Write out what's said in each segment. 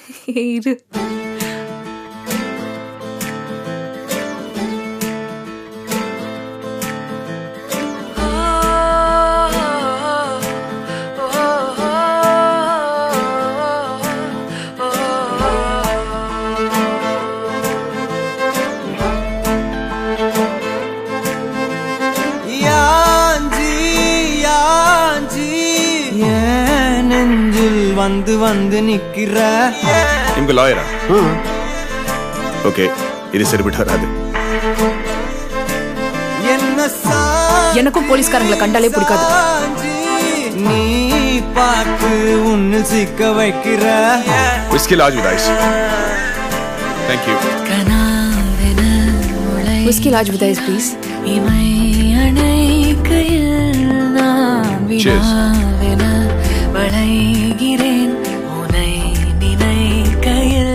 இரு யாஞ்சி யாஞ்சி ஏன் நெஞ்சில் வந்து வந்து நிக்கிற ನಿಮ್ಗೆ ಲಾಯರಾ ಓಕೆ ಇದು ಸರಿಬಿಟ್ಟು வராது என்ன சா எனக்கும் போலீஸ்காரங்களை கண்டாலே பிடிக்காது சாஞ்சி நீ பார்த்து உன்னு சிக்க வைக்கிற whisky large with ice thank you கனாவென முளை whisky large with ice please இமை அணைக்கையில் நான் Cheers. வினாவென வளைகிறேன் உனை நினைக்கையில்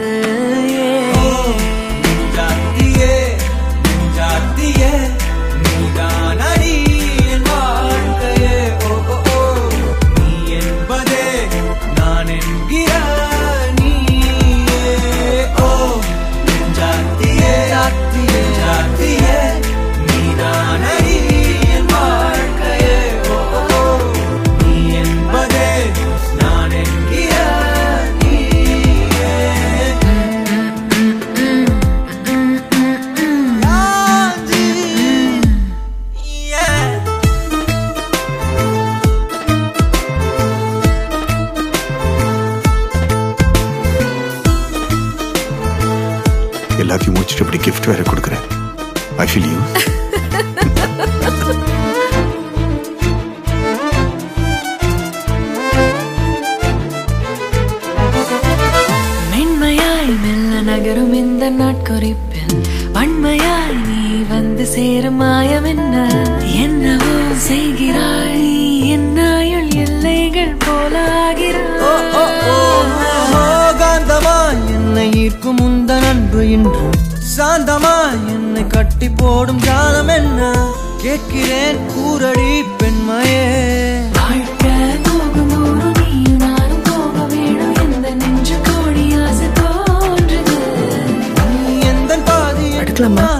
ஜாத்தியே ஜாத்தியே நீதான் அடி என் வாழ்க்கையே ஓ ஓ, ஓ நீ என்பதே நான் என்கிற நீயே ஓ ஜாத்தியே ஜாத்தியே ஜாத்தியே நீதான் அடி என் வாழ்க்கையே ஓ ஓ, ஓ நீ என்பதே நான் என்கிற நீயே எல்லாத்தையும் முடிச்சுட்டு இப்படி கிஃப்ட் வேற கொடுக்குறேன் ஐ ஃபீல் யூ மென்மையாய் மெல்ல நகரும் இந்த நாட்குறிப்பில் வன்மையாய் நீ வந்து சேரும் மாயம் என்ன என்னவோ செய்கிறாய் நீ என்னாயுள் எல்லைகள் போலாகிறாய் காந்தமா என்னை ஈர்க்கும் உந்த அன்பு இன்று சாந்தமா என்னை கட்டி போடும் ஜாலம் என்ன கேட்கிறேன் கூரடி பெண்மையே வாழ்க்கை போகும் ஊரு நீயும் நானும் போக வேணும் எந்த நெஞ்சு கோடி ஆசை தோன்றுது நீ எந்த பாதி எடுக்கலாமா?